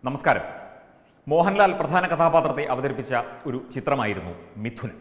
നമസ്കാരം മോഹൻലാൽ പ്രധാന കഥാപാത്രത്തെ അവതരിപ്പിച്ച ഒരു ചിത്രമായിരുന്നു മിഥുൻ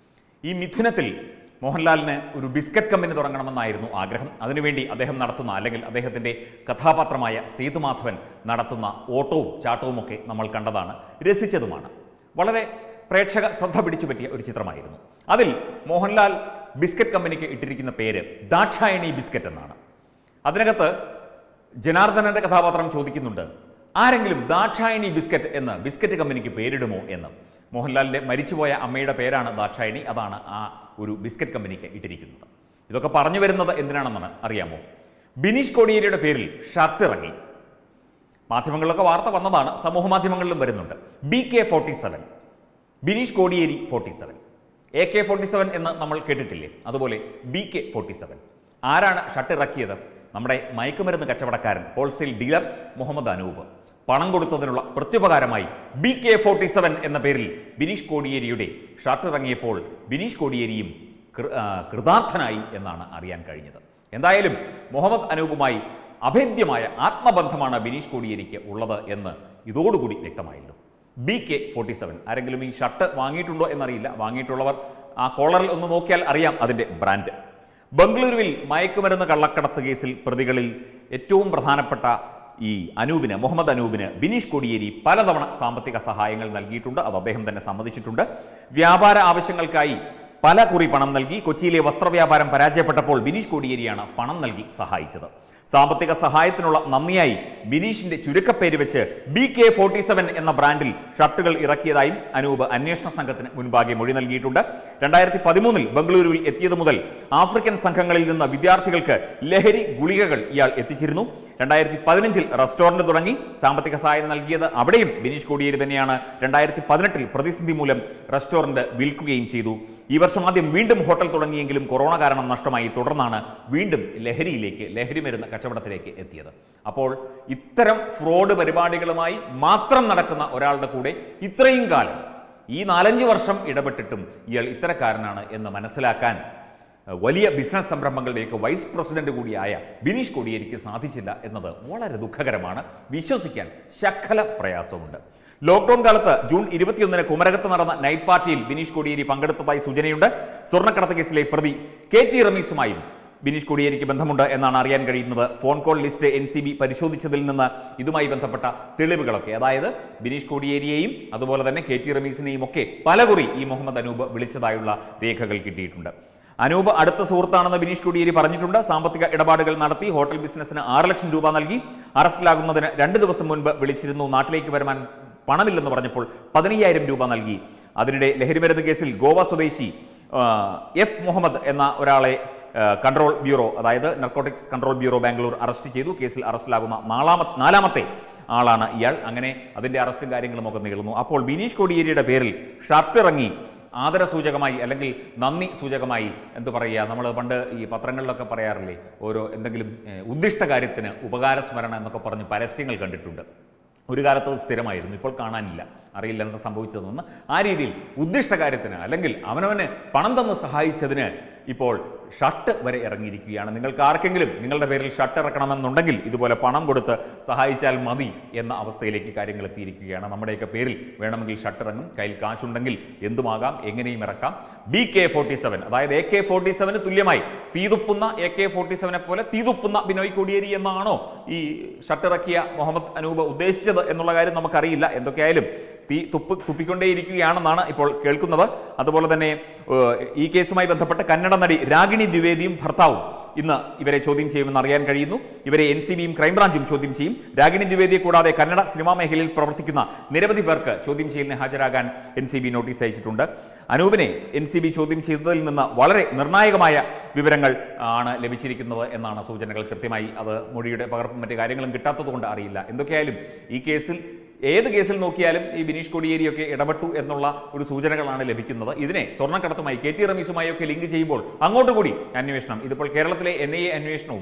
ഈ മിഥുനത്തിൽ മോഹൻലാലിന് ഒരു ബിസ്ക്കറ്റ് കമ്പനി തുടങ്ങണമെന്നായിരുന്നു ആഗ്രഹം അതിനുവേണ്ടി അദ്ദേഹം നടത്തുന്ന അല്ലെങ്കിൽ അദ്ദേഹത്തിൻ്റെ കഥാപാത്രമായ സേതുമാധവൻ നടത്തുന്ന ഓട്ടവും ചാട്ടവുമൊക്കെ നമ്മൾ കണ്ടതാണ് രസിച്ചതുമാണ് വളരെ പ്രേക്ഷക ശ്രദ്ധ പിടിച്ചു പറ്റിയ ഒരു ചിത്രമായിരുന്നു അതിൽ മോഹൻലാൽ ബിസ്ക്കറ്റ് കമ്പനിക്ക് ഇട്ടിരിക്കുന്ന പേര് ദാക്ഷായണി ബിസ്ക്കറ്റ് എന്നാണ് അതിനകത്ത് ജനാർദ്ദനന്റെ കഥാപാത്രം ചോദിക്കുന്നുണ്ട് ആരെങ്കിലും ദാക്ഷായണി ബിസ്ക്കറ്റ് എന്ന് ബിസ്ക്കറ്റ് കമ്പനിക്ക് പേരിടുമോ എന്ന് മോഹൻലാലിന്റെ മരിച്ചുപോയ അമ്മയുടെ പേരാണ് ദാക്ഷായണി അതാണ് ആ ഒരു ബിസ്ക്കറ്റ് കമ്പനിക്ക് ഇട്ടിരിക്കുന്നത് ഇതൊക്കെ പറഞ്ഞു വരുന്നത് എന്തിനാണെന്നാണ് അറിയാമോ ബിനീഷ് കോടിയേരിയുടെ പേരിൽ ഷർട്ട് ഇറങ്ങി മാധ്യമങ്ങളിലൊക്കെ വാർത്ത വന്നതാണ് സമൂഹ മാധ്യമങ്ങളിലും വരുന്നുണ്ട് B K forty seven Bineesh Kodiyeri forty seven A K forty seven എന്ന് നമ്മൾ കേട്ടിട്ടില്ലേ അതുപോലെ ബി കെ ഫോർട്ടി സെവൻ ആരാണ് ഷർട്ട് ഇറക്കിയത് നമ്മുടെ മയക്കുമരുന്ന് കച്ചവടക്കാരൻ ഹോൾസെയിൽ ഡീലർ മുഹമ്മദ് അനൂപ് പണം കൊടുത്തതിനുള്ള പ്രത്യുപകാരമായി ബി കെ ഫോർട്ടി സെവൻ എന്ന പേരിൽ ബിനീഷ് കോടിയേരിയുടെ ഷർട്ട് ഇറങ്ങിയപ്പോൾ ബിനീഷ് കോടിയേരിയും കൃ- ആ, കൃതാർത്ഥനായി എന്നാണ് അറിയാൻ കഴിഞ്ഞത് എന്തായാലും മുഹമ്മദ് അനൂപുമായി അഭേദ്യമായ ആത്മബന്ധമാണ് ബിനീഷ് കോടിയേരിക്ക് ഉള്ളത് എന്ന് ഇതോടുകൂടി വ്യക്തമായല്ലോ ബി കെ ഫോർട്ടി സെവൻ ആരെങ്കിലും ഈ ഷർട്ട് വാങ്ങിയിട്ടുണ്ടോ എന്നറിയില്ല വാങ്ങിയിട്ടുള്ളവർ ആ കോളറിൽ ഒന്ന് നോക്കിയാൽ അറിയാം അതിൻ്റെ ബ്രാൻഡ് ബംഗളൂരുവിൽ മയക്കുമരുന്ന് കള്ളക്കടത്ത് കേസിൽ പ്രതികളിൽ ഏറ്റവും പ്രധാനപ്പെട്ട ഈ അനൂപിന് മുഹമ്മദ് അനൂപിന് ബിനീഷ് കോടിയേരി പലതവണ സാമ്പത്തിക സഹായങ്ങൾ നൽകിയിട്ടുണ്ട് അത് അദ്ദേഹം തന്നെ സമ്മതിച്ചിട്ടുണ്ട് വ്യാപാര ആവശ്യങ്ങൾക്കായി പല കുറി പണം നൽകി കൊച്ചിയിലെ വസ്ത്രവ്യാപാരം പരാജയപ്പെട്ടപ്പോൾ ബിനീഷ് കോടിയേരിയാണ് പണം നൽകി സഹായിച്ചത് സാമ്പത്തിക സഹായത്തിനുള്ള നന്ദിയായി ബിനീഷിന്റെ ചുരുക്കപ്പേര് വെച്ച് ബി കെ ഫോർട്ടി സെവൻ എന്ന ബ്രാൻഡിൽ ഷർട്ടുകൾ ഇറക്കിയതായും അനൂപ് അന്വേഷണ സംഘത്തിന് മുൻപാകെ മൊഴി നൽകിയിട്ടുണ്ട് രണ്ടായിരത്തി പതിമൂന്നിൽ ബംഗളൂരുവിൽ എത്തിയതു മുതൽ ആഫ്രിക്കൻ സംഘങ്ങളിൽ നിന്ന് വിദ്യാർത്ഥികൾക്ക് ലഹരി ഗുളികകൾ ഇയാൾ എത്തിച്ചിരുന്നു രണ്ടായിരത്തി പതിനഞ്ചിൽ റെസ്റ്റോറന്റ് തുടങ്ങി സാമ്പത്തിക സഹായം നൽകിയത് അവിടെയും ബിനീഷ് കോടിയേരി തന്നെയാണ് രണ്ടായിരത്തി പതിനെട്ടിൽ പ്രതിസന്ധി മൂലം റെസ്റ്റോറന്റ് വിൽക്കുകയും ചെയ്തു ഈ വർഷം ആദ്യം വീണ്ടും ഹോട്ടൽ തുടങ്ങിയെങ്കിലും കൊറോണ കാരണം നഷ്ടമായി തുടർന്നാണ് വീണ്ടും ലഹരിയിലേക്ക് ലഹരി മരുന്ന് കച്ചവടത്തിലേക്ക് എത്തിയത് അപ്പോൾ ഇത്തരം ഫ്രോഡ് പരിപാടികളുമായി മാത്രം നടക്കുന്ന ഒരാളുടെ കൂടെ ഇത്രയും കാലം ഈ നാലഞ്ച് വർഷം ഇടപെട്ടിട്ടും ഇയാൾ ഇത്തരക്കാരനാണ് എന്ന് മനസ്സിലാക്കാൻ ഏഹ്, വലിയ ബിസിനസ് സംരംഭങ്ങളുടെയൊക്കെ വൈസ് പ്രസിഡന്റ് കൂടിയായ ബിനീഷ് കോടിയേരിക്ക് സാധിച്ചില്ല എന്നത് വളരെ ദുഃഖകരമാണ് വിശ്വസിക്കാൻ ശക്കല പ്രയാസമുണ്ട് ലോക്ക്ഡൌൺ കാലത്ത് ജൂൺ ഇരുപത്തിയൊന്നിന് കുമരകത്ത് നടന്ന നൈറ്റ് പാർട്ടിയിൽ ബിനീഷ് കോടിയേരി പങ്കെടുത്തതായി സൂചനയുണ്ട് സ്വർണ്ണക്കടത്ത് കേസിലെ പ്രതി കെ ടി റമീസുമായും ബിനീഷ് കോടിയേരിക്ക് ബന്ധമുണ്ട് എന്നാണ് അറിയാൻ കഴിയുന്നത് phone call list N C B പരിശോധിച്ചതിൽ നിന്ന് ഇതുമായി ബന്ധപ്പെട്ട തെളിവുകളൊക്കെ അതായത് ബിനീഷ് കോടിയേരിയെയും അതുപോലെ തന്നെ കെ ടി റമീസിനെയും ഒക്കെ പലകുറി ഈ മുഹമ്മദ് അനൂപ് വിളിച്ചതായുള്ള രേഖകൾ കിട്ടിയിട്ടുണ്ട് അനൂപ് അടുത്ത സുഹൃത്താണെന്ന് ബിനീഷ് കോടിയേരി പറഞ്ഞിട്ടുണ്ട് സാമ്പത്തിക ഇടപാടുകൾ നടത്തി ഹോട്ടൽ ബിസിനസ്സിന് ആറ് ലക്ഷം രൂപ നൽകി അറസ്റ്റിലാകുന്നതിന് രണ്ട് ദിവസം മുൻപ് വിളിച്ചിരുന്നു നാട്ടിലേക്ക് വരുവാൻ പണമില്ലെന്ന് പറഞ്ഞപ്പോൾ പതിനയ്യായിരം രൂപ നൽകി അതിനിടെ ലഹരിമരുന്ന് കേസിൽ ഗോവ സ്വദേശി ആ, എഫ് മുഹമ്മദ് എന്ന ഒരാളെ ആ, കൺട്രോൾ ബ്യൂറോ അതായത് narcotics control bureau Bangalore arrest ചെയ്തു കേസിൽ അറസ്റ്റിലാകുന്ന നാലാമ നാലാമത്തെ ആളാണ് ഇയാൾ അങ്ങനെ അതിൻ്റെ അറസ്റ്റും കാര്യങ്ങളും ഒക്കെ നീളുന്നു അപ്പോൾ ബിനീഷ് കോടിയേരിയുടെ പേരിൽ ഷർട്ട് ഇറങ്ങി ആദരസൂചകമായി അല്ലെങ്കിൽ നന്ദി സൂചകമായി എന്തു പറയുക നമ്മൾ പണ്ട് ഈ പത്രങ്ങളിലൊക്കെ പറയാറില്ലേ ഓരോ എന്തെങ്കിലും ഏഹ്, ഉദ്ദിഷ്ട കാര്യത്തിന് ഉപകാരസ്മരണ എന്നൊക്കെ പറഞ്ഞ് പരസ്യങ്ങൾ കണ്ടിട്ടുണ്ട് ഒരു കാലത്ത് അത് സ്ഥിരമായിരുന്നു ഇപ്പോൾ കാണാനില്ല അറിയില്ല എന്താ സംഭവിച്ചതെന്ന് ആ രീതിയിൽ ഉദ്ദിഷ്ട കാര്യത്തിന് അല്ലെങ്കിൽ അവനവന് പണം തന്ന് സഹായിച്ചതിന് ഇപ്പോൾ ഷർട്ട് വരെ ഇറങ്ങിയിരിക്കുകയാണ് നിങ്ങൾക്ക് ആർക്കെങ്കിലും നിങ്ങളുടെ പേരിൽ ഷർട്ട് ഇറക്കണമെന്നുണ്ടെങ്കിൽ ഇതുപോലെ പണം കൊടുത്ത് സഹായിച്ചാൽ മതി എന്ന അവസ്ഥയിലേക്ക് കാര്യങ്ങൾ എത്തിയിരിക്കുകയാണ് നമ്മുടെയൊക്കെ പേരിൽ വേണമെങ്കിൽ ഷർട്ട് ഇറങ്ങും കയ്യിൽ കാശുണ്ടെങ്കിൽ എന്തുമാകാം എങ്ങനെയും ഇറക്കാം ബി കെ ഫോർട്ടി സെവൻ അതായത് എ കെ ഫോർട്ടി സെവന് തുല്യമായി തീതുപ്പുന്ന എ കെ ഫോർട്ടി സെവനെ പോലെ തീതുപ്പുന്ന ബിനോയ് കോടിയേരി എന്നാണോ ഈ ഷർട്ട് ഇറക്കിയ മുഹമ്മദ് അനൂപ് ഉദ്ദേശിച്ചത് എന്നുള്ള കാര്യം നമുക്കറിയില്ല എന്തൊക്കെയായാലും തീ തുപ്പ് തുപ്പിക്കൊണ്ടേയിരിക്കുകയാണെന്നാണ് ഇപ്പോൾ കേൾക്കുന്നത് അതുപോലെ തന്നെ ഏഹ്, ഈ കേസുമായി ബന്ധപ്പെട്ട് കന്നഡ നടി രാഗിണി ദ്വിവേദിയും ഭർത്താവും ഇന്ന് ഇവരെ ചോദ്യം ചെയ്യുമെന്ന് അറിയാൻ കഴിയുന്നു ഇവരെ എൻ സി ബിയും ക്രൈംബ്രാഞ്ചും ചോദ്യം ചെയ്യും രാഗിണി ദ്വിവേദിയെ കൂടാതെ കന്നഡ സിനിമാ മേഖലയിൽ പ്രവർത്തിക്കുന്ന നിരവധി പേർക്ക് ചോദ്യം ചെയ്യലിന് ഹാജരാകാൻ എൻ സി ബി നോട്ടീസ് അയച്ചിട്ടുണ്ട് അനൂപിനെ എൻ സി ബി ചോദ്യം ചെയ്തതിൽ നിന്ന് വളരെ നിർണായകമായ വിവരങ്ങൾ ആണ് ലഭിച്ചിരിക്കുന്നത് എന്നാണ് സൂചനകൾ കൃത്യമായി അത് മൊഴിയുടെ പകർപ്പും മറ്റു കാര്യങ്ങളും കിട്ടാത്തതുകൊണ്ട് അറിയില്ല എന്തൊക്കെയായാലും ഈ കേസിൽ ഏത് കേസിൽ നോക്കിയാലും ഈ ബിനീഷ് കോടിയേരിയൊക്കെ ഇടപെട്ടു എന്നുള്ള ഒരു സൂചനകളാണ് ലഭിക്കുന്നത് ഇതിനെ സ്വർണ്ണക്കടത്തുമായി കെ ടി റമീസുമായി ഒക്കെ ലിങ്ക് ചെയ്യുമ്പോൾ അങ്ങോട്ട് കൂടി അന്വേഷണം ഇതിപ്പോൾ കേരളത്തിലെ എൻ ഐ എ അന്വേഷണവും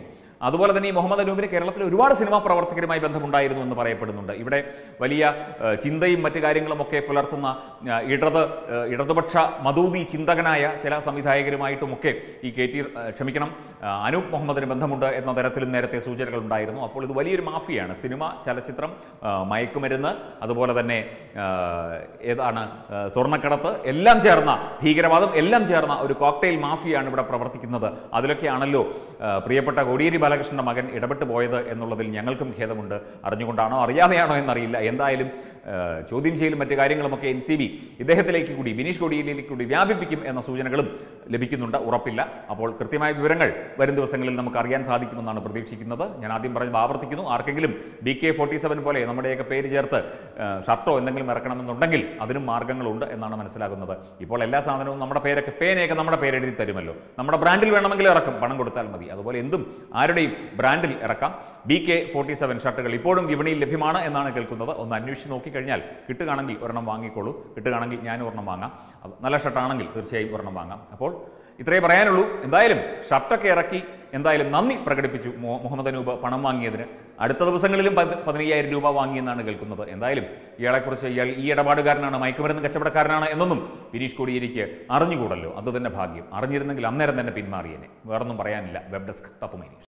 അതുപോലെ തന്നെ ഈ മുഹമ്മദ് അനൂപിന് കേരളത്തിലെ ഒരുപാട് സിനിമാ പ്രവർത്തകരുമായി ബന്ധമുണ്ടായിരുന്നു എന്ന് പറയപ്പെടുന്നുണ്ട് ഇവിടെ വലിയ ഏഹ്, ചിന്തയും മറ്റു കാര്യങ്ങളും ഒക്കെ പുലർത്തുന്ന ഏഹ്, ഇടത് ഏഹ്, ഇടതുപക്ഷ മദൂതി ചിന്തകനായ ചില സംവിധായകരുമായിട്ടുമൊക്കെ ഈ കെ ടി ഏഹ്, ക്ഷമിക്കണം ഏഹ്, അനൂപ് മുഹമ്മദിന് ബന്ധമുണ്ട് എന്ന തരത്തിലും നേരത്തെ സൂചനകൾ ഉണ്ടായിരുന്നു അപ്പോൾ ഇത് വലിയൊരു മാഫിയാണ് സിനിമ ചലച്ചിത്രം ഏഹ്, മയക്കുമരുന്ന് അതുപോലെ തന്നെ ഏഹ്, ഏതാണ് ഏഹ്, സ്വർണ്ണക്കടത്ത് എല്ലാം ചേർന്ന ഭീകരവാദം എല്ലാം ചേർന്ന ഒരു കോക്ടെയിൽ മാഫിയാണ് ഇവിടെ പ്രവർത്തിക്കുന്നത് അതിലൊക്കെയാണല്ലോ ഏഹ്, പ്രിയപ്പെട്ട കോടിയേരി ബാലകൃഷ്ണന്റെ മകൻ ഇടപെട്ട് പോയത് എന്നുള്ളതിൽ ഞങ്ങൾക്കും ഖേദമുണ്ട് അറിഞ്ഞുകൊണ്ടാണോ അറിയാതെയാണോ എന്നറിയില്ല എന്തായാലും ഏഹ്, ചോദ്യം ചെയ്യലും മറ്റു കാര്യങ്ങളുമൊക്കെ എൻ സി ബി ഇദ്ദേഹത്തിലേക്ക് കൂടി ബിനീഷ് കോടിയേരിയിലേക്ക് കൂടി വ്യാപിപ്പിക്കും എന്ന സൂചനകളും ലഭിക്കുന്നുണ്ട് ഉറപ്പില്ല അപ്പോൾ കൃത്യമായ വിവരങ്ങൾ വരും ദിവസങ്ങളിൽ നമുക്ക് അറിയാൻ സാധിക്കുമെന്നാണ് പ്രതീക്ഷിക്കുന്നത് ഞാൻ ആദ്യം പറഞ്ഞത് ആവർത്തിക്കുന്നു ആർക്കെങ്കിലും ബി കെ ഫോർട്ടി സെവൻ പോലെ നമ്മുടെയൊക്കെ പേര് ചേർത്ത് ഏഹ്, ഷർട്ടോ എന്തെങ്കിലും ഇറക്കണമെന്നുണ്ടെങ്കിൽ അതിനും മാർഗ്ഗങ്ങളുണ്ട് എന്നാണ് മനസ്സിലാകുന്നത് ഇപ്പോൾ എല്ലാ സാധനവും നമ്മുടെ പേരൊക്കെ പേനയൊക്കെ നമ്മുടെ പേരെഴുതി തരുമല്ലോ നമ്മുടെ ബ്രാൻഡിൽ വേണമെങ്കിൽ ഇറക്കും പണം കൊടുത്താൽ മതി അതുപോലെ എന്തും ആരുടെയും ബ്രാൻഡിൽ ഇറക്കാം ബി കെ ഫോർട്ടി സെവൻ ഷർട്ടുകൾ ഇപ്പോഴും വിപണിയിൽ ലഭ്യമാണ് എന്നാണ് കേൾക്കുന്നത് ഒന്ന് അന്വേഷിച്ച് നോക്കിക്കഴിഞ്ഞാൽ കിട്ടുകയാണെങ്കിൽ ഒരെണ്ണം വാങ്ങിക്കോളൂ കിട്ടുകയാണെങ്കിൽ ഞാനും ഒരെണ്ണം വാങ്ങാം അത് നല്ല ഷർട്ടാണെങ്കിൽ തീർച്ചയായും ഒരെണ്ണം വാങ്ങാം അപ്പോൾ ഇത്രയേ പറയാനുള്ളൂ എന്തായാലും ഷർട്ടൊക്കെ ഇറക്കി എന്തായാലും നന്ദി പ്രകടിപ്പിച്ചു മു- മുഹമ്മദ് അനൂപ് പണം വാങ്ങിയതിന് അടുത്ത ദിവസങ്ങളിലും പത് പതിനയ്യായിരം രൂപ വാങ്ങിയെന്നാണ് കേൾക്കുന്നത് എന്തായാലും ഇയാളെക്കുറിച്ച് ഇയാൾ ഈ ഇടപാടുകാരനാണ് മയക്കുമരുന്ന് കച്ചവടക്കാരനാണ് എന്നൊന്നും ബിനീഷ് കോടിയേരിക്ക് അറിഞ്ഞുകൂടല്ലോ അത് തന്നെ ഭാഗ്യം അറിഞ്ഞിരുന്നെങ്കിൽ അന്നേരം തന്നെ പിന്മാറിയേനെ വേറൊന്നും പറയാനില്ല വെബ് ഡെസ്ക് തത്തുമൈ ന്യൂസ്